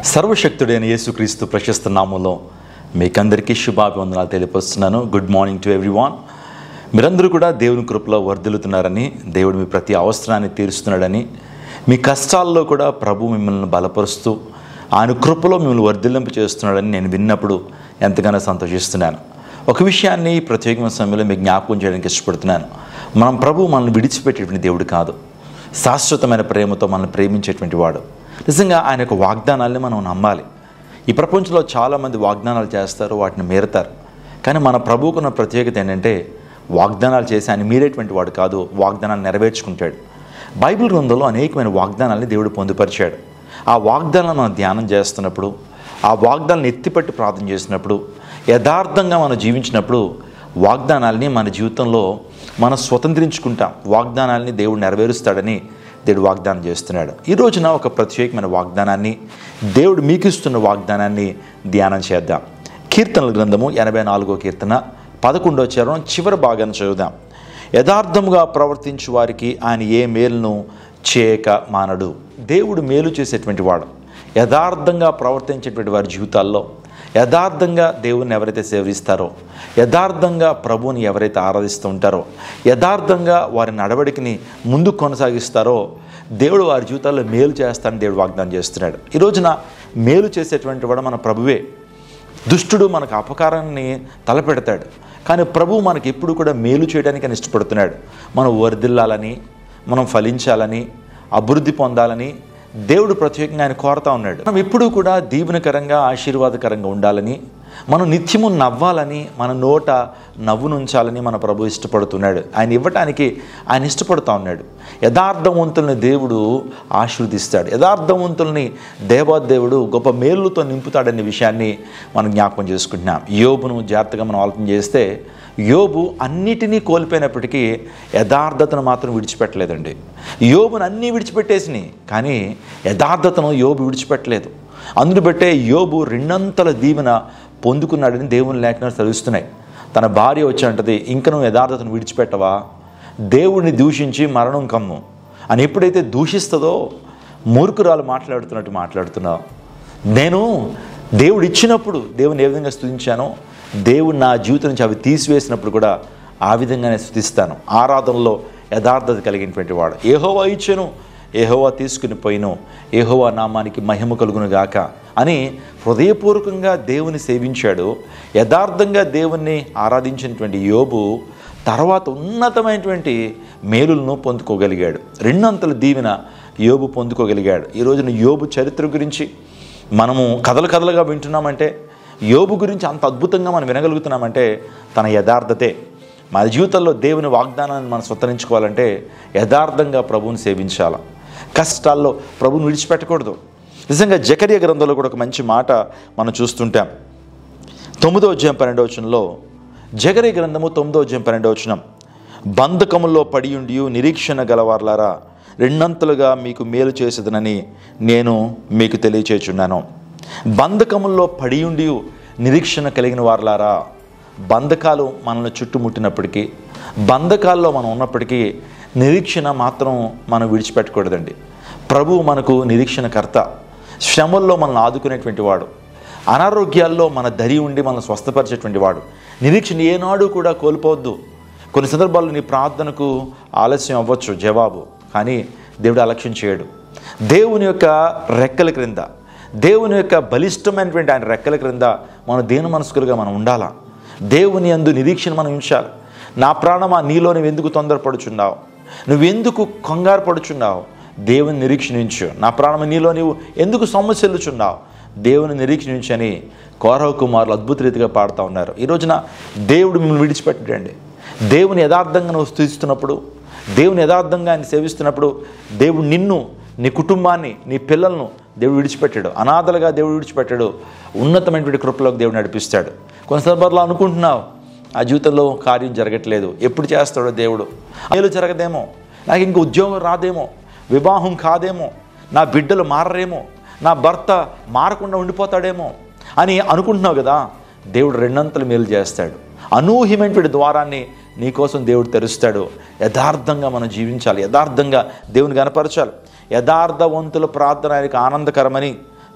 సర్వశక్తుడైన యేసుక్రీస్తు ప్రశస్త నామంలో మీకందరికీ శుభాభివందనాలు తెలియపరుస్తున్నాను గుడ్ మార్నింగ్ టు ఎవ్రీవాన్ మీరందరూ కూడా దేవుని కృపలో వర్ధిల్లుతున్నారని దేవుడు మీ ప్రతి అవసరాన్ని తీరుస్తున్నాడని మీ కష్టాల్లో కూడా ప్రభు మిమ్మల్ని బలపరుస్తూ ఆయన కృపలో మిమ్మల్ని వర్ధిల్లింపు చేస్తున్నాడని నేను విన్నప్పుడు ఎంతగానో సంతోషిస్తున్నాను ఒక విషయాన్ని ప్రత్యేకమైన సమయంలో మీకు జ్ఞాపకం చేయడానికి ఇష్టపడుతున్నాను మనం ప్రభు మనల్ని విడిచిపెట్టేటువంటి దేవుడు కాదు శాశ్వతమైన ప్రేమతో మనల్ని ప్రేమించేటువంటి వాడు నిజంగా ఆయన యొక్క వాగ్దానాల్ని మనం నమ్మాలి ఈ ప్రపంచంలో చాలామంది వాగ్దానాలు చేస్తారు వాటిని మీరతారు కానీ మన ప్రభువుకున్న ప్రత్యేకత ఏంటంటే వాగ్దానాలు చేసి ఆయన మీరేటువంటి వాడు కాదు వాగ్దానాలు నెరవేర్చుకుంటాడు బైబిల్ గ్రంథంలో అనేకమైన వాగ్దానాల్ని దేవుడు పొందుపరిచాడు ఆ వాగ్దానాలను మనం ధ్యానం చేస్తున్నప్పుడు ఆ వాగ్దానాలను ఎత్తిపట్టి ప్రార్థన చేసినప్పుడు యథార్థంగా మనం జీవించినప్పుడు వాగ్దానాల్ని మన జీవితంలో మనం స్వతంత్రించుకుంటాం వాగ్దానాల్ని దేవుడు నెరవేరుస్తాడని దేవుడు వాగ్దానం చేస్తున్నాడు ఈ రోజున ఒక ప్రత్యేకమైన వాగ్దానాన్ని దేవుడు మీకు ఇస్తున్న వాగ్దానాన్ని ధ్యానం చేద్దాం కీర్తనల గ్రంథము ఎనభై నాలుగో కీర్తన పదకొండో చరణం చివరి భాగాన్ని చదువుదాం యథార్థముగా ప్రవర్తించు వారికి ఆయన ఏ మేలును చేయక మానడు దేవుడు మేలు చేసేటువంటి వాడు యథార్థంగా ప్రవర్తించేటువంటి వారి జీవితాల్లో యథార్థంగా దేవుని ఎవరైతే సేవిస్తారో యథార్థంగా ప్రభువుని ఎవరైతే ఆరాధిస్తూ ఉంటారో యథార్థంగా వారి నడవడికని ముందు కొనసాగిస్తారో దేవుడు వారి జీవితాల్లో మేలు చేస్తానని దేవుడు వాగ్దానం చేస్తున్నాడు ఈ రోజున మేలు చేసేటువంటి వాడు మన ప్రభువే దుష్టుడు మనకు అపకారాన్ని తలపెడతాడు కానీ ప్రభు మనకి ఎప్పుడు కూడా మేలు చేయడానికి ఆయన ఇష్టపడుతున్నాడు మనం వర్ధిల్లాలని మనం ఫలించాలని అభివృద్ధి పొందాలని దేవుడు ప్రత్యేకంగా ఆయన కోరుతా ఉన్నాడు మనం ఎప్పుడూ కూడా దీవెనకరంగా ఆశీర్వాదకరంగా ఉండాలని మనం నిత్యము నవ్వాలని మన నోట నవ్వునుంచాలని మన ప్రభు ఇష్టపడుతున్నాడు ఆయన ఇవ్వటానికి ఆయన ఇష్టపడుతూ ఉన్నాడు యథార్థవంతుల్ని దేవుడు ఆశీర్వదిస్తాడు యథార్థవంతుల్ని దేవాదేవుడు గొప్ప మేలుతో నింపుతాడనే విషయాన్ని మనం జ్ఞాపకం చేసుకుంటున్నాం యోబును జాగ్రత్తగా మనం ఆలోచన చేస్తే యోబు అన్నిటినీ కోల్పోయినప్పటికీ యథార్థతను మాత్రం విడిచిపెట్టలేదండి యోబును అన్నీ విడిచిపెట్టేసినాయి కానీ యథార్థతను యోబు విడిచిపెట్టలేదు అందును బట్టే యోబు రెండంతల దీవెన పొందుకున్నాడని దేవుని లేఖనాలు తెలుస్తున్నాయి తన భార్య వచ్చి అంటది ఇంక నువ్వు యథార్థతను విడిచిపెట్టవా దేవుడిని దూషించి మరణం కమ్ము అని ఎప్పుడైతే దూషిస్తుందో మూర్ఖురాలు మాట్లాడుతున్నట్టు మాట్లాడుతున్నావు నేను దేవుడు ఇచ్చినప్పుడు దేవుని ఏ విధంగా స్థుతించానో దేవుడు నా జీవితం నుంచి అవి తీసివేసినప్పుడు కూడా ఆ విధంగానే స్థుతిస్తాను ఆరాధనలో యథార్థత కలిగినటువంటి వాడు ఏహోవా ఇచ్చాను ఏహోవా తీసుకుని పోయిను ఏహోవా నామానికి మహిమ కలుగును గాక అని హృదయపూర్వకంగా దేవుని సేవించాడు యథార్థంగా దేవుణ్ణి ఆరాధించినటువంటి యోబు తర్వాత ఉన్నతమైనటువంటి మేలులను పొందుకోగలిగాడు రెండంతల దీవెన యోబు పొందుకోగలిగాడు ఈ రోజున యోబు చరిత్ర గురించి మనము కథలు కథలుగా వింటున్నామంటే యోబు గురించి అంత అద్భుతంగా మనం వినగలుగుతున్నామంటే తన యథార్థతే మన జీవితంలో దేవుని వాగ్దానాన్ని మనం స్వతరించుకోవాలంటే యథార్థంగా ప్రభువుని సేవించాలి కష్టాల్లో ప్రభువుని విడిచిపెట్టకూడదు నిజంగా జకర్య గ్రంథంలో కూడా ఒక మంచి మాట మనం చూస్తుంటాం తొమ్మిదో అధ్యాయం పన్నెండవ వచనంలో జగరి గ్రంథము తొమ్మిదో అధ్యాయం పన్నెండవ వచనం బంధకములో పడియుండి నిరీక్షణ గలవార్లారా రెండంతలుగా మీకు మేలు చేసేదనని నేను మీకు తెలియచేచున్నాను బంధకముల్లో పడియుండి నిరీక్షణ కలిగిన వార్లారా బంధకాలు మనల్ని చుట్టుముట్టినప్పటికీ బంధకాల్లో మనం ఉన్నప్పటికీ నిరీక్షణ మాత్రం మనం విడిచిపెట్టకూడదండి ప్రభువు మనకు నిరీక్షణకర్త శ్రమల్లో మనల్ని ఆదుకునేటువంటి వాడు అనారోగ్యాల్లో మన దరి ఉండి మనల్ని స్వస్థపరిచేటువంటి వాడు నిరీక్షణ ఏనాడు కూడా కోల్పోవద్దు కొన్ని సందర్భాల్లో నీ ప్రార్థనకు ఆలస్యం అవ్వచ్చు జవాబు కానీ దేవుడు అలక్ష్యం చేయడు దేవుని యొక్క రెక్కల క్రింద దేవుని యొక్క బలిష్టమైనటువంటి ఆయన రెక్కల క్రింద మనం దేని మనస్కులుగా మనం ఉండాలా దేవుని అందు నిరీక్షణ మనం ఉంచాలి నా ప్రాణమా నీలో నువ్వు ఎందుకు తొందరపడుచున్నావు నువ్వెందుకు కంగారు పడుచున్నావు దేవుని నిరీక్షణించు నా ప్రాణమ నీలో నీవు ఎందుకు సమస్యలుచున్నావు దేవుని నిరీక్షణించని కౌరవ కుమారులు అద్భుత రీతిగా పాడుతూ ఉన్నారు ఈ రోజున దేవుడు మిమ్మల్ని విడిచిపెట్టండి దేవుని యథార్థంగా నువ్వు స్థుతిస్తున్నప్పుడు దేవుని యథార్థంగా ఆయన సేవిస్తున్నప్పుడు దేవుడు నిన్ను నీ కుటుంబాన్ని నీ పిల్లలను దేవుడు విడిచిపెట్టాడు అనాథలుగా దేవుడు విడిచిపెట్టాడు ఉన్నతమైనటువంటి కృపలోకి దేవుడు నడిపిస్తాడు కొన్ని సందర్భాల్లో అనుకుంటున్నావు ఆ జీవితంలో కార్యం జరగట్లేదు ఎప్పుడు చేస్తాడో దేవుడు అయ్యలు జరగదేమో నాకు ఇంక ఉద్యోగం రాదేమో వివాహం కాదేమో నా బిడ్డలు మారరేమో నా భర్త మారకుండా ఉండిపోతాడేమో అని అనుకుంటున్నావు కదా దేవుడు రెండంతలు మేలు చేస్తాడు అనూహ్యమైనటువంటి ద్వారాన్ని నీకోసం దేవుడు తెరుస్తాడు యథార్థంగా మనం జీవించాలి యథార్థంగా దేవుని కనపరచాలి యథార్థవంతుల ప్రార్థన ఆయనకు ఆనందకరమని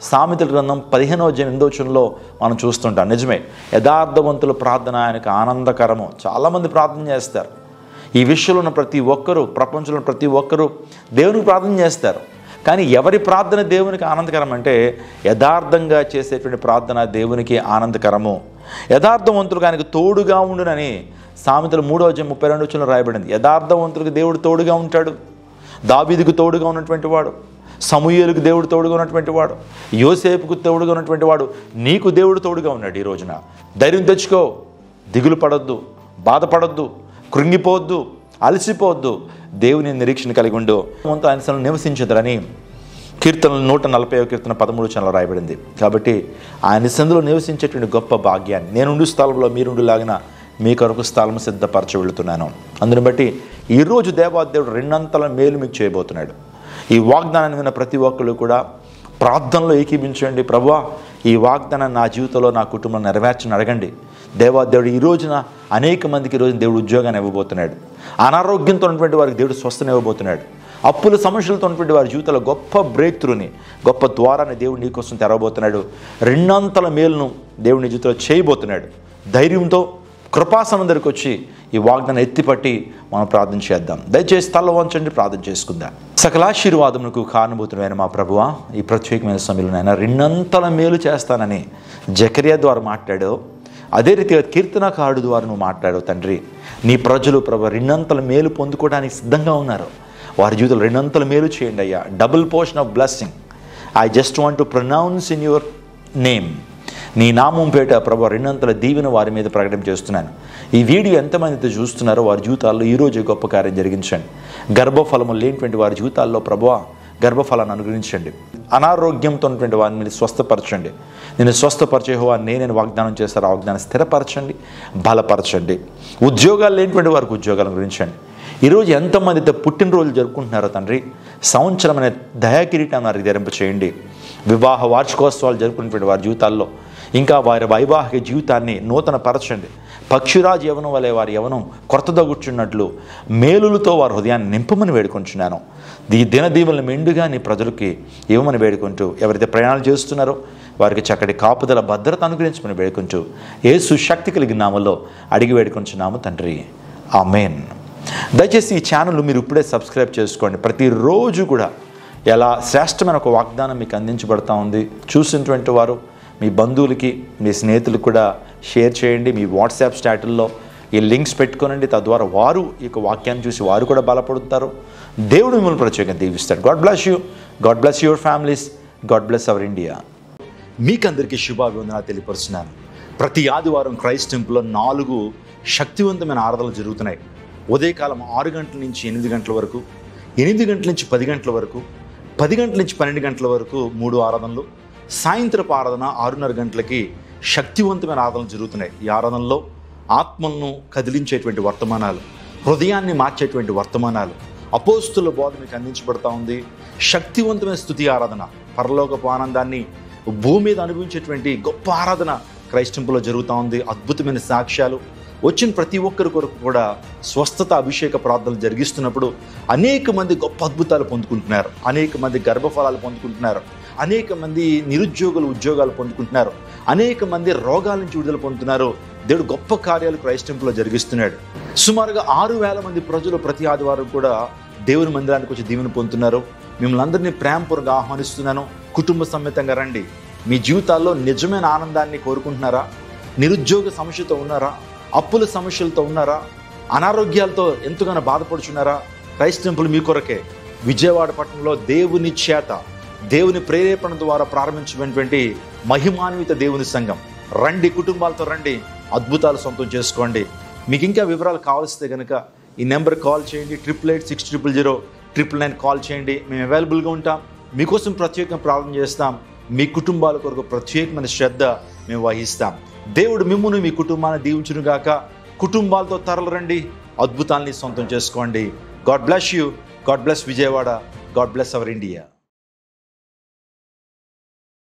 సామెతల గ్రంథం పదిహేనవ అధ్యాయం ఎనిమిదో వచనంలో మనం చూస్తుంటాం నిజమే యథార్థవంతుల ప్రార్థన ఆయనకు ఆనందకరము చాలామంది ప్రార్థన చేస్తారు ఈ విషయంలో ఉన్న ప్రతి ఒక్కరూ ప్రపంచంలో ఉన్న ప్రతి ఒక్కరూ దేవునికి ప్రార్థన చేస్తారు కానీ ఎవరి ప్రార్థన దేవునికి ఆనందకరం అంటే యథార్థంగా చేసేటువంటి ప్రార్థన దేవునికి ఆనందకరము యథార్థవంతులకు ఆయనకు తోడుగా ఉండునని సామెతలు మూడో అధ్యాయం ముప్పై రెండు వచ్చిన రాయబడింది యథార్థవంతులకు దేవుడు తోడుగా ఉంటాడు దావీదుకు తోడుగా ఉన్నటువంటి వాడు సమూయేలుకు దేవుడు తోడుగా ఉన్నటువంటి వాడు యోసేపుకు తోడుగా ఉన్నటువంటి వాడు నీకు దేవుడు తోడుగా ఉన్నాడు ఈ రోజున ధైర్యం తెచ్చుకో దిగులు పడొద్దు బాధపడొద్దు కృంగిపోవద్దు అలసిపోవద్దు దేవుని నిరీక్షణ కలిగి ఉండు వంతు ఆయన సన్నిధిలో నివసించదురని కీర్తనలు నూట నలభై కీర్తన పదమూడు చనల రాయబడింది కాబట్టి ఆయన సందులో నివసించేటువంటి గొప్ప భాగ్యాన్ని నేనుండు స్థలంలో మీరుండులాగిన మీ కొరకు స్థలం సిద్ధపరచ వెళుతున్నాను అందుని బట్టి ఈరోజు దేవాదేవుడు రెండంతల మేలు మీకు చేయబోతున్నాడు ఈ వాగ్దానాన్ని విన్న ప్రతి ఒక్కరు కూడా ప్రార్థనలో ఏకీభించండి ప్రభువా ఈ వాగ్దానాన్ని నా జీవితంలో నా కుటుంబం నెరవేర్చని అడగండి దేవాదేవుడు ఈ రోజున అనేక మందికి ఈ రోజున దేవుడు ఉద్యోగాన్ని ఇవ్వబోతున్నాడు అనారోగ్యంతో ఉన్నటువంటి వారికి దేవుడు స్వస్థని ఇవ్వబోతున్నాడు అప్పుల సమస్యలతో ఉన్నటువంటి వారి జీవితంలో గొప్ప బ్రేక్ త్రూని గొప్ప ద్వారాన్ని దేవుడు నీకోసం తెరవబోతున్నాడు రెండంతల మేలును దేవుడి నీ జీవితంలో చేయబోతున్నాడు ధైర్యంతో కృపాసనం దగ్గరికి వచ్చి ఈ వాగ్దానం ఎత్తిపట్టి మనం ప్రార్థన చేద్దాం దయచేసి తల వంచండి ప్రార్థన చేసుకుందాం సకలాశీర్వాదమునకు కారణభూతుడైన మా ప్రభువ ఈ ప్రత్యేకమైన సమయంలో ఆయన రెండంతల మేలు చేస్తానని జకరియా ద్వారా మాట్లాడావు అదే రీతిగా కీర్తనకారుడు ద్వారా నువ్వు మాట్లాడావు తండ్రి నీ ప్రజలు ప్రభు రెండంతల మేలు పొందుకోవడానికి సిద్ధంగా ఉన్నారు వారి జీవితంలో రెండంతల మేలు చేయండి అయ్యా double portion of blessing I just want to pronounce in your name నీ నామం పేట ప్రభు రెండంతల దీవెన వారి మీద ప్రకటన చేస్తున్నాను ఈ వీడియో ఎంతమందితో చూస్తున్నారో వారి జీవితాల్లో ఈరోజు గొప్ప కార్యం జరిగించండి గర్భఫలము లేనిటువంటి వారి జీవితాల్లో ప్రభువా గర్భఫలాన్ని అనుగ్రహించండి అనారోగ్యంతో ఉన్నటువంటి వారిని మీరు స్వస్థపరచండి నేను స్వస్థపరిచే హోవా నేనే వాగ్దానం చేస్తారు ఆ వాగ్దానం స్థిరపరచండి బలపరచండి ఉద్యోగాలు లేనిటువంటి వారికి ఉద్యోగాలను గురించండి ఈరోజు ఎంతమందితో పుట్టినరోజులు జరుపుకుంటున్నారో తండ్రి సంవత్సరం అనే దయాకిరీటాన్ని వారికి ధరింప చేయండి వివాహ వార్షికోత్సవాలు జరుపుకునేటువంటి వారి జీవితాల్లో ఇంకా వారి వైవాహిక జీవితాన్ని నూతన పరచండి పక్షిరాజు యవనం వలె వారి యవనం కొరతతో కూర్చున్నట్లు మేలులతో వారి హృదయాన్ని నింపమని వేడుకుంటున్నాను ఈ దినదీవులను మెండుగా నీ ప్రజలకి ఇవ్వమని వేడుకుంటూ ఎవరైతే ప్రయాణాలు చేస్తున్నారో వారికి చక్కటి కాపుదల భద్రత అనుగ్రహించమని వేడుకుంటూ ఏ సుశక్తి కలిగిన నామల్లో అడిగి వేడుకుంటున్నాము తండ్రి ఆమెన్ దయచేసి ఈ ఛానల్ మీరు ఇప్పుడే సబ్స్క్రైబ్ చేసుకోండి ప్రతిరోజు కూడా ఎలా శ్రేష్టమైన ఒక వాగ్దానం మీకు అందించబడతా ఉంది చూసినటువంటి వారు మీ బంధువులకి మీ స్నేహితులకు కూడా షేర్ చేయండి మీ వాట్సాప్ స్టాటల్లో ఈ లింక్స్ పెట్టుకోనండి తద్వారా వారు ఈ యొక్క వాక్యాన్ని చూసి వారు కూడా బలపడుతారు దేవుడు మిమ్మల్ని ప్రత్యేకంగా దీవిస్తాడు God bless you God bless your families God bless our India మీకందరికీ శుభాభివందనాలు తెలియపరుస్తున్నాను ప్రతి ఆదివారం క్రైస్ట్ టెంపుల్లో నాలుగు శక్తివంతమైన ఆరాధనలు జరుగుతున్నాయి ఉదయకాలం ఆరు గంటల నుంచి ఎనిమిది గంటల వరకు ఎనిమిది గంటల నుంచి పది గంటల వరకు పది గంటల నుంచి పన్నెండు గంటల వరకు మూడు ఆరాధనలు సాయంత్రపు ఆరాధన ఆరున్నర గంటలకి శక్తివంతమైన ఆరాధనలు జరుగుతున్నాయి ఈ ఆరాధనలో ఆత్మలను కదిలించేటువంటి వర్తమానాలు హృదయాన్ని మార్చేటువంటి వర్తమానాలు అపోస్తుల బోధ మీకు అందించబడతా ఉంది శక్తివంతమైన స్థుతి ఆరాధన పరలోకపు ఆనందాన్ని భూమి మీద అనుభవించేటువంటి గొప్ప ఆరాధన క్రైస్టింపులో జరుగుతూ ఉంది అద్భుతమైన సాక్ష్యాలు వచ్చిన ప్రతి ఒక్కరి కొరకు కూడా స్వస్థత అభిషేక ప్రార్థనలు జరిగిస్తున్నప్పుడు అనేక మంది గొప్ప అద్భుతాలు పొందుకుంటున్నారు అనేక మంది గర్భఫలాలు పొందుకుంటున్నారు అనేక మంది నిరుద్యోగులు ఉద్యోగాలు పొందుకుంటున్నారు అనేక మంది రోగాల నుంచి విడుదల పొందుతున్నారు దేవుడు గొప్ప కార్యాలు క్రైస్టింపులో జరిగిస్తున్నాడు సుమారుగా ఆరు వేల మంది ప్రజలు ప్రతి ఆదివారం కూడా దేవుని మందిరానికి వచ్చి దీవెన పొందుతున్నారు మిమ్మల్ని అందరినీ ప్రేమపూర్వకంగా ఆహ్వానిస్తున్నాను కుటుంబ సమేతంగా రండి మీ జీవితాల్లో నిజమైన ఆనందాన్ని కోరుకుంటున్నారా నిరుద్యోగ సమస్యతో ఉన్నారా అప్పుల సమస్యలతో ఉన్నారా అనారోగ్యాలతో ఎంతగానో బాధపడుచున్నారా క్రైస్ట్ టెంపుల్ మీ కొరకే విజయవాడ పట్టణంలో దేవుని చేత దేవుని ప్రేరేపణ ద్వారా ప్రారంభించినటువంటి మహిమాన్విత దేవుని సంఘం రండి కుటుంబాలతో రండి అద్భుతాలు సొంతం చేసుకోండి మీకు ఇంకా వివరాలు కావాల్సితే కనుక ఈ నెంబర్ కాల్ చేయండి triple eight six triple zero triple nine call చేయండి మేము అవైలబుల్గా ఉంటాం మీకోసం ప్రత్యేకంగా ప్రార్థన చేస్తాం మీ కుటుంబాల కొరకు ప్రత్యేకమైన శ్రద్ధ మేము వహిస్తాం దేవుడు మిమ్మును మీ కుటుంబాన్ని దీవించును గాక కుటుంబాలతో తరలిరండి అద్భుతాల్ని సొంతం చేసుకోండి God bless you God bless Vijayawada God bless our India